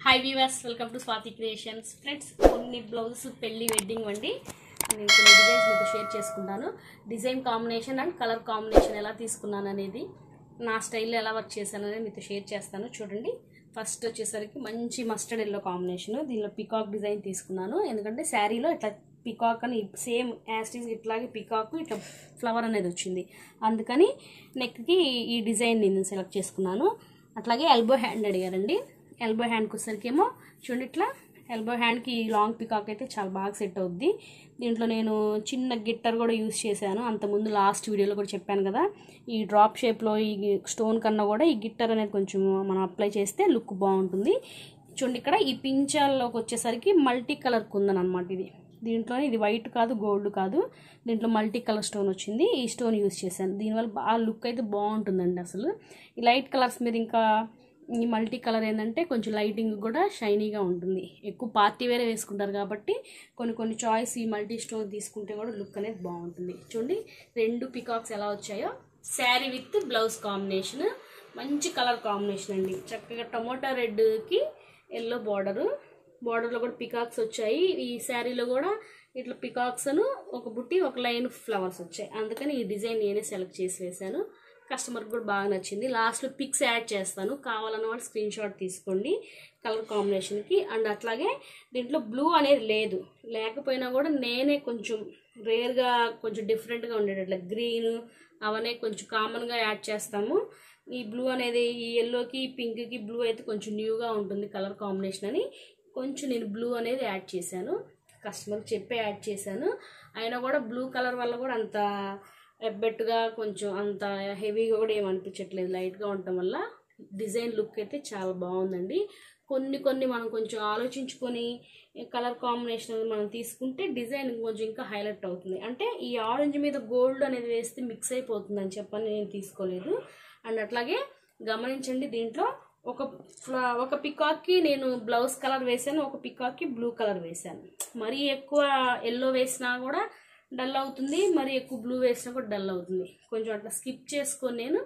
hi weavers welcome to Swathi creations friends కొన్ని blouses పెళ్లి wedding వండి నేను కొన్ని డిజైన్స్ మీతో షేర్ చేసుకుంటాను design combination and colour combination ఎలా తీసుకున్నాను అనేది నా స్టైల్లో ఎలా వర్క్ చేశాను అనేది మీతో షేర్ చేస్తాను చూడండి ఫస్ట్ వచ్చేసరికి మంచి మస్టర్డ్ ఎల్లో కాంబినేషన్ దీనిలో పికాక్ డిజైన్ తీసుకున్నాను ఎందుకంటే శారీలో ఇట్లా పికాక్ అని సేమ్ యాస్టీస్ ఇట్లాగే పికాక్ ఇట్లా ఫ్లవర్ అనేది వచ్చింది అందుకని నెక్కి ఈ డిజైన్ నేను సెలెక్ట్ చేసుకున్నాను అట్లాగే ఎల్బో హ్యాండ్ అడిగారండి ఎల్బో హ్యాండ్కి వచ్చేసరికేమో చూడండి ఇట్లా ఎల్బో హ్యాండ్కి ఈ లాంగ్ పికాక్ అయితే చాలా బాగా సెట్ అవుద్ది దీంట్లో నేను చిన్న గిట్టర్ కూడా యూస్ చేశాను అంతకుముందు లాస్ట్ వీడియోలో కూడా చెప్పాను కదా ఈ డ్రాప్ షేప్లో ఈ స్టోన్ కన్నా కూడా ఈ గిట్టర్ అనేది కొంచెం మనం అప్లై చేస్తే లుక్ బాగుంటుంది చూడండి ఇక్కడ ఈ పించాల్లోకి వచ్చేసరికి మల్టీ కలర్ కుందన్ అనమాట ఇది దీంట్లో ఇది వైట్ కాదు గోల్డ్ కాదు దీంట్లో మల్టీ కలర్ స్టోన్ వచ్చింది ఈ స్టోన్ యూస్ చేశాను దీనివల్ల బాగా లుక్ అయితే బాగుంటుందండి అసలు ఈ లైట్ కలర్స్ మీద ఇంకా ఈ మల్టీ కలర్ ఏంటంటే కొంచెం లైటింగ్ కూడా షైనీగా ఉంటుంది ఎక్కువ పార్టీ వేరే వేసుకుంటారు కాబట్టి కొన్ని కొన్ని చాయిస్ ఈ మల్టీ స్టోన్ తీసుకుంటే కూడా లుక్ అనేది బాగుంటుంది చూడండి రెండు పికాక్స్ ఎలా వచ్చాయో శారీ విత్ బ్లౌజ్ కాంబినేషన్ మంచి కలర్ కాంబినేషన్ అండి చక్కగా టమోటా రెడ్కి ఎల్లో బార్డరు బార్డర్లో కూడా పికాక్స్ వచ్చాయి ఈ శారీలో కూడా ఇట్లా పికాక్స్ అను ఒక బుట్టి ఒక లైన్ ఫ్లవర్స్ వచ్చాయి అందుకని ఈ డిజైన్ నేనే సెలెక్ట్ చేసి వేశాను కస్టమర్కి కూడా బాగా నచ్చింది లాస్ట్లో పిక్స్ యాడ్ చేస్తాను కావాలన్న వాళ్ళు స్క్రీన్ షాట్ తీసుకోండి కలర్ కాంబినేషన్కి అండ్ అట్లాగే దీంట్లో బ్లూ అనేది లేదు లేకపోయినా కూడా నేనే కొంచెం రేర్గా కొంచెం డిఫరెంట్గా ఉండేటట్ల గ్రీన్ అవన్నీ కొంచెం కామన్గా యాడ్ చేస్తాము ఈ బ్లూ అనేది ఈ ఎల్లోకి పింక్కి బ్లూ అయితే కొంచెం న్యూగా ఉంటుంది కలర్ కాంబినేషన్ అని కొంచెం నేను బ్లూ అనేది యాడ్ చేశాను కస్టమర్ చెప్పే యాడ్ చేశాను అయినా కూడా బ్లూ కలర్ వల్ల కూడా అంత ఎబ్బెట్టుగా కొంచెం అంత హెవీగా కూడా ఏమనిపించట్లేదు లైట్గా ఉండటం వల్ల డిజైన్ లుక్ అయితే చాలా బాగుందండి కొన్ని కొన్ని మనం కొంచెం ఆలోచించుకొని కలర్ కాంబినేషన్ మనం తీసుకుంటే డిజైన్ కొంచెం ఇంకా హైలైట్ అవుతుంది అంటే ఈ ఆరెంజ్ మీద గోల్డ్ అనేది వేస్తే మిక్స్ అయిపోతుంది అని చెప్పని నేను తీసుకోలేదు అండ్ అట్లాగే గమనించండి దీంట్లో ఒక ఫ్ల- ఒక పికాక్కి నేను బ్లౌజ్ కలర్ వేసాను ఒక పికాక్కి బ్లూ కలర్ వేసాను మరీ ఎక్కువ ఎల్లో వేసినా కూడా డల్ అవుతుంది మరి ఎక్కువ బ్లూ వేసినా కూడా డల్ అవుతుంది కొంచెం అట్లా స్కిప్ చేసుకొని నేను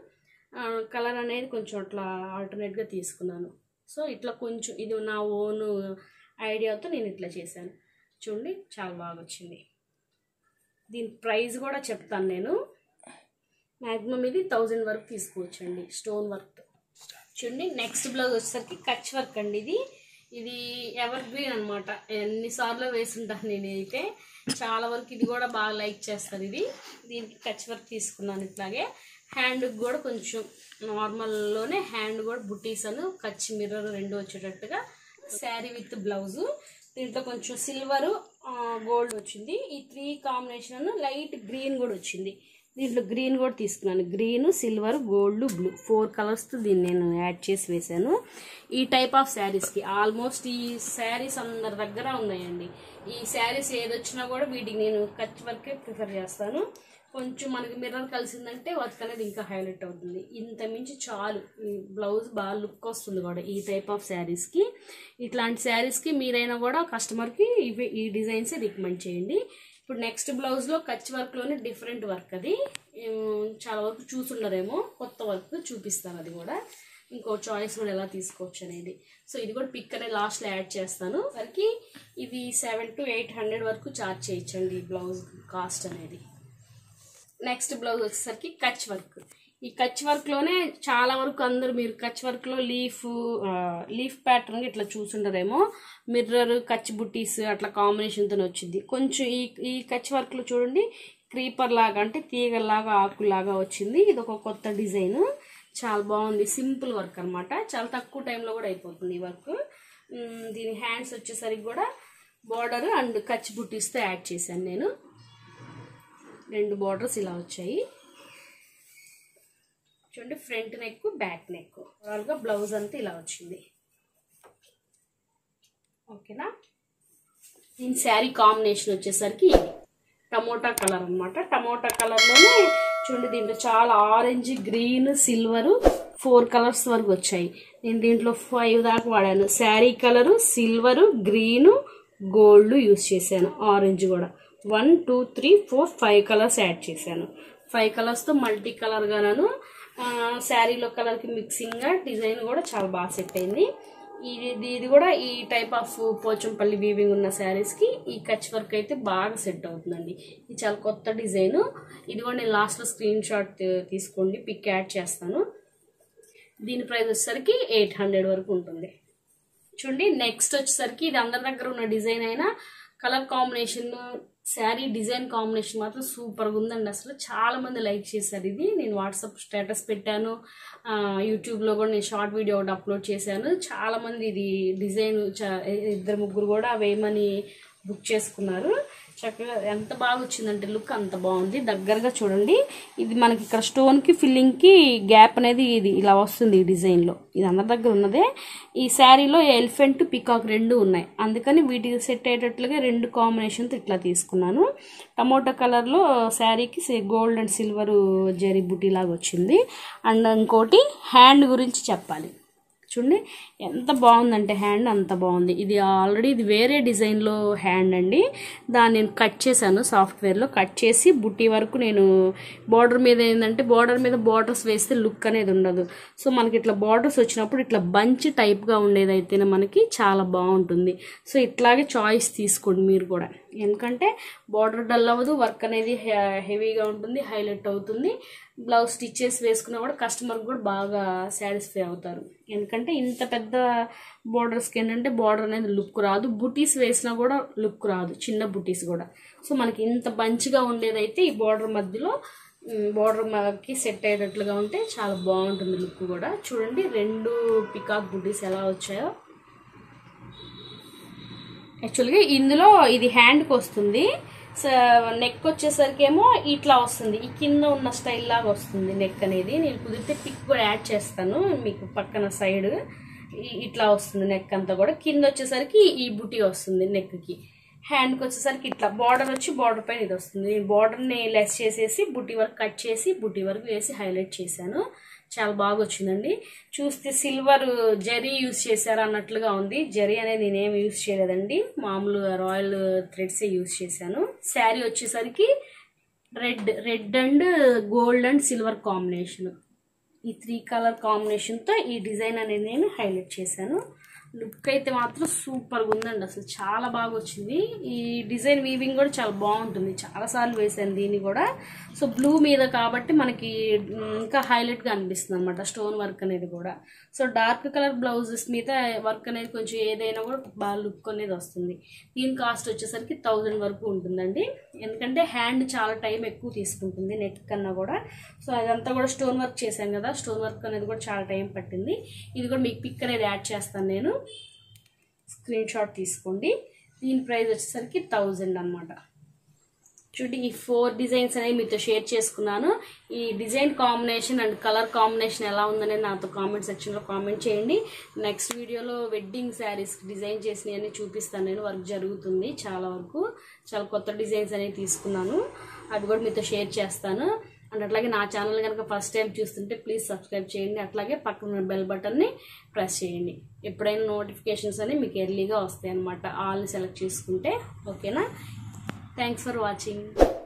కలర్ అనేది కొంచెం అట్లా ఆల్టర్నేట్గా తీసుకున్నాను సో ఇట్లా కొంచెం ఇది నా ఓన్ ఐడియాతో నేను ఇట్లా చేశాను చూడండి చాలా బాగా వచ్చింది దీని ప్రైస్ కూడా చెప్తాను నేను మ్యాక్సిమం ఇది థౌజండ్ వరకు తీసుకోవచ్చండి స్టోన్ వర్క్ చూడండి నెక్స్ట్ బ్లౌజ్ వచ్చేసరికి కచ్ వర్క్ అండి ఇది ఇది ఎవర్ గ్రీన్ అనమాట ఎన్నిసార్లు వేసుంటాను నేనైతే చాలా వరకు ఇది కూడా బాగా లైక్ చేస్తారు ఇది దీనికి కచ్ వర్క్ తీసుకున్నాను ఇట్లాగే హ్యాండ్ కూడా కొంచెం నార్మల్లోనే హ్యాండ్ కూడా బుటీస్ అను కచ్ మిర్రర్ రెండు వచ్చేటట్టుగా శారీ విత్ బ్లౌజు దీంట్లో కొంచెం సిల్వరు గోల్డ్ వచ్చింది ఈ త్రీ కాంబినేషన్ లైట్ గ్రీన్ కూడా వచ్చింది దీంట్లో గ్రీన్ కూడా తీసుకున్నాను green silver gold blue four కలర్స్తో దీన్ని నేను యాడ్ చేసి వేశాను ఈ టైప్ ఆఫ్ శారీస్కి ఆల్మోస్ట్ ఈ శారీస్ అందరి దగ్గర ఉన్నాయండి ఈ శారీస్ ఏది వచ్చినా కూడా వీటికి నేను కచ్ వర్కే ప్రిఫర్ చేస్తాను కొంచెం మనకి మిర్రర్ కలిసిందంటే వర్క్ అనేది ఇంకా హైలైట్ అవుతుంది ఇంత మించి చాలు ఈ బ్లౌజ్ బాగా లుక్ వస్తుంది కూడా ఈ టైప్ ఆఫ్ శారీస్కి ఇట్లాంటి శారీస్కి మీరైనా కూడా కస్టమర్కి ఇవి ఈ డిజైన్సే రికమెండ్ చేయండి ఇప్పుడు నెక్స్ట్ బ్లౌజ్లో కచ్ వర్క్లోనే డిఫరెంట్ వర్క్ అది ఉమ్, చాలా వరకు చూసుండరేమో కొత్త వర్క్ చూపిస్తాను అది కూడా ఇంకో చాయిస్ కూడా ఎలా తీసుకోవచ్చు అనేది సో ఇది కూడా పిక్ అనేది లాస్ట్లో యాడ్ చేస్తాను సరికి ఇది సెవెన్ టు ఎయిట్ హండ్రెడ్ వరకు ఛార్జ్ చేయొచ్చండి ఈ బ్లౌజ్ కాస్ట్ అనేది నెక్స్ట్ బ్లౌజ్ వచ్చేసరికి కచ్ వర్క్ ఈ కచ్ వర్క్లోనే చాలా వరకు అందరూ మీరు కచ్ వర్క్లో లీఫ్ లీఫ్ ప్యాటర్న్ ఇట్లా చూసుంటారేమో మిర్రర్ కచ్ బుట్టీస్ అట్లా కాంబినేషన్తో వచ్చింది కొంచెం ఈ ఈ కచ్ వర్క్లో చూడండి క్రీపర్ లాగా అంటే తీగలాగా ఆకులాగా వచ్చింది ఇది ఒక కొత్త డిజైన్ చాలా బాగుంది సింపుల్ వర్క్ అన్నమాట చాలా తక్కువ టైంలో కూడా అయిపోతుంది ఈ వర్క్ ఉమ్, దీని హ్యాండ్స్ వచ్చేసరికి కూడా బార్డర్ అండ్ కచ్ బుట్టీస్తో యాడ్ చేశాను నేను రెండు బార్డర్స్ ఇలా వచ్చాయి చూడండి ఫ్రంట్ నెక్ బ్యాక్ నెక్ ఓవరాల్గా బ్లౌజ్ అంతా ఇలా వచ్చింది ఓకేనా దీని శారీ కాంబినేషన్ వచ్చేసరికి ఇది టమోటా కలర్ అన్నమాట టమోటా కలర్లోనే చూడండి దీంట్లో చాలా orange green silver four colours వరకు వచ్చాయి నేను దీంట్లో ఫైవ్ దాకా వాడాను sari colour silver green gold use చేశాను ఆరెంజ్ కూడా one two three four five colours add చేశాను ఫైవ్ కలర్స్తో మల్టీ కలర్గాను శారీలో కలర్కి మిక్సింగ్గా డిజైన్ కూడా చాలా బాగా సెట్ అయింది ఇది ఇది కూడా ఈ టైప్ ఆఫ్ పోచంపల్లి వీవింగ్ ఉన్న శారీస్కి ఈ కచ్ వర్క్ అయితే బాగా సెట్ అవుతుందండి ఇది చాలా కొత్త డిజైన్ ఇది కూడా నేను లాస్ట్లో స్క్రీన్ షాట్ తీసుకోండి పిక్ యాడ్ చేస్తాను దీని ప్రైస్ వచ్చేసరికి ఎయిట్ హండ్రెడ్ వరకు ఉంటుంది చూడండి నెక్స్ట్ వచ్చేసరికి ఇది అందరి దగ్గర ఉన్న డిజైన్ అయినా colour combination sari design combination మాత్రం సూపర్గా ఉందండి అసలు చాలా మంది లైక్ చేశారు ఇది నేను వాట్సాప్ స్టేటస్ పెట్టాను ఆ, యూట్యూబ్లో కూడా నేను షార్ట్ వీడియో ఒకటి అప్లోడ్ చేశాను చాలా మంది ఇది డిజైన్ చా- ఇద్దరు ముగ్గురు కూడా వేయమని బుక్ చేసుకున్నారు చక్కగా ఎంత బాగా వచ్చిందంటే లుక్ అంత బాగుంది దగ్గరగా చూడండి ఇది మనకి ఇక్కడ స్టోన్కి ఫిల్లింగ్కి గ్యాప్ అనేది ఇది ఇలా వస్తుంది ఈ డిజైన్లో ఇది అందరి దగ్గర ఉన్నదే ఈ శారీలో ఎలిఫెంట్ పికాక్ రెండు ఉన్నాయి అందుకని వీటికి సెట్ అయ్యేటట్లుగా రెండు కాంబినేషన్తో ఇట్లా తీసుకున్నాను టమోటా కలర్లో శారీకి గోల్డ్ అండ్ సిల్వర్ జరీ బుటీ లాగా వచ్చింది అండ్ ఇంకోటి హ్యాండ్ గురించి చెప్పాలి చూడండి ఎంత బాగుందంటే హ్యాండ్ అంత బాగుంది ఇది ఆల్రెడీ ఇది వేరే డిజైన్లో హ్యాండ్ అండి దాన్ని నేను కట్ చేశాను సాఫ్ట్వేర్లో కట్ చేసి బుట్టి వరకు నేను బార్డర్ మీద ఏంటంటే బార్డర్ మీద బార్డర్స్ వేస్తే లుక్ అనేది ఉండదు సో మనకి ఇట్లా బార్డర్స్ వచ్చినప్పుడు ఇట్లా బంచ్ టైప్గా ఉండేది అయితేనే మనకి చాలా బాగుంటుంది సో ఇట్లాగే చాయిస్ తీసుకోండి మీరు కూడా ఎందుకంటే బార్డర్ డల్ అవ్వదు వర్క్ అనేది హె- హెవీగా ఉంటుంది హైలైట్ అవుతుంది బ్లౌజ్ స్టిచ్చెస్ వేసుకున్నా కూడా కస్టమర్ కూడా బాగా సాటిస్ఫై అవుతారు ఎందుకంటే ఇంత పెద్ద బోర్డర్స్కి ఏంటంటే బార్డర్ అనేది లుక్ రాదు బుటీస్ వేసినా కూడా లుక్ రాదు చిన్న బుటీస్ కూడా సో మనకి ఇంత బంచిగా ఉండేదైతే ఈ బార్డర్ మధ్యలో బార్డర్ మనకి సెట్ అయ్యేటట్లుగా ఉంటే చాలా బాగుంటుంది లుక్ కూడా చూడండి రెండు పికాక్ బుటీస్ ఎలా వచ్చాయో యాక్చువల్గా ఇందులో ఇది హ్యాండ్కి వస్తుంది నెక్ వచ్చేసరికి ఏమో ఇట్లా వస్తుంది ఈ కింద ఉన్న స్టైల్ లాగా వస్తుంది నెక్ అనేది నేను కుదిరితే పిక్ కూడా యాడ్ చేస్తాను మీకు పక్కన సైడ్ ఇట్లా వస్తుంది నెక్ అంతా కూడా కింద వచ్చేసరికి ఈ బుటీ వస్తుంది నెక్కి హ్యాండ్కి వచ్చేసరికి ఇట్లా బార్డర్ వచ్చి బార్డర్ పైన ఇది వస్తుంది నేను బార్డర్ని లెస్ చేసేసి బుటీ వరకు కట్ చేసి బుటీ వరకు వేసి హైలైట్ చేశాను చాలా బాగా వచ్చిందండి చూస్తే సిల్వర్ జరీ యూస్ చేశారు అన్నట్లుగా ఉంది జరీ అనేది నేనేం యూస్ చేయలేదండి మామూలుగా రాయల్ థ్రెడ్సే యూస్ చేశాను శారీ వచ్చేసరికి red red and gold and silver combination ఈ త్రీ కలర్ కాంబినేషన్తో ఈ డిజైన్ అనేది నేను హైలైట్ చేశాను లుక్ అయితే మాత్రం సూపర్గా ఉందండి అసలు చాలా బాగా వచ్చింది ఈ డిజైన్ వీవింగ్ కూడా చాలా బాగుంటుంది చాలాసార్లు వేసాను దీన్ని కూడా సో బ్లూ మీద కాబట్టి మనకి మ్, ఇంకా హైలైట్గా అనిపిస్తుంది అనమాట స్టోన్ వర్క్ అనేది కూడా సో డార్క్ కలర్ బ్లౌజెస్ మీద వర్క్ అనేది కొంచెం ఏదైనా కూడా బాగా లుక్ అనేది వస్తుంది దీని కాస్ట్ వచ్చేసరికి థౌజండ్ వరకు ఉంటుందండి ఎందుకంటే హ్యాండ్ చాలా టైం ఎక్కువ తీసుకుంటుంది నెక్ కన్నా కూడా సో అదంతా కూడా స్టోన్ వర్క్ చేశాను కదా స్టోన్ వర్క్ అనేది కూడా చాలా టైం పట్టింది ఇది కూడా మీకు పిక్ అనేది యాడ్ చేస్తాను నేను స్క్రీన్ షాట్ తీసుకోండి దీని ప్రైస్ వచ్చేసరికి థౌజండ్ అనమాట చూడండి ఈ ఫోర్ డిజైన్స్ అనేవి మీతో షేర్ చేసుకున్నాను ఈ design combination and colour combination ఎలా ఉందనేది నాతో కామెంట్ సెక్షన్లో కామెంట్ చేయండి నెక్స్ట్ వీడియోలో వెడ్డింగ్ శారీస్ డిజైన్ చేసినవన్నీ చూపిస్తాను నేను వర్క్ జరుగుతుంది చాలా వరకు చాలా కొత్త డిజైన్స్ అనేవి తీసుకున్నాను అవి కూడా మీతో షేర్ చేస్తాను అండ్ అట్లాగే నా ఛానల్ కనుక ఫస్ట్ టైం చూస్తుంటే ప్లీజ్ సబ్స్క్రైబ్ చేయండి అట్లాగే పక్కన ఉన్న బెల్ బటన్ని ప్రెస్ చేయండి ఎప్పుడైనా నోటిఫికేషన్స్ అనేవి మీకు ఎర్లీగా వస్తాయి అనమాట ఆల్ని సెలెక్ట్ చేసుకుంటే ఓకేనా థ్యాంక్స్ ఫర్ వాచింగ్